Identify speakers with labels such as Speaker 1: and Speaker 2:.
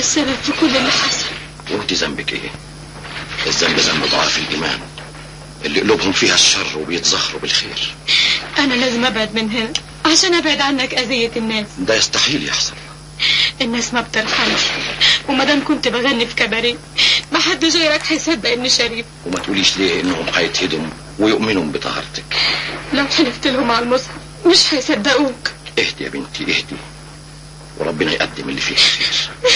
Speaker 1: السبب في كل اللي حصل
Speaker 2: وانت ذنبك ايه الذنب ذنب ضعاف الايمان اللي قلوبهم فيها الشر وبيتظاهروا بالخير
Speaker 1: انا لازم ابعد من هنا عشان ابعد عنك اذية الناس
Speaker 2: ده يستحيل يحصل
Speaker 1: الناس ما بترحمش وما دام كنت بغني في كباريه ما حد غيرك هيصدق اني شريف
Speaker 2: وما تقوليش ليه انهم هيتهدموا ويؤمنوا بطهارتك
Speaker 1: لو حلفت لهم على المصحف مش هيصدقوك
Speaker 2: اهدي يا بنتي اهدي وربنا يقدم اللي فيه الخير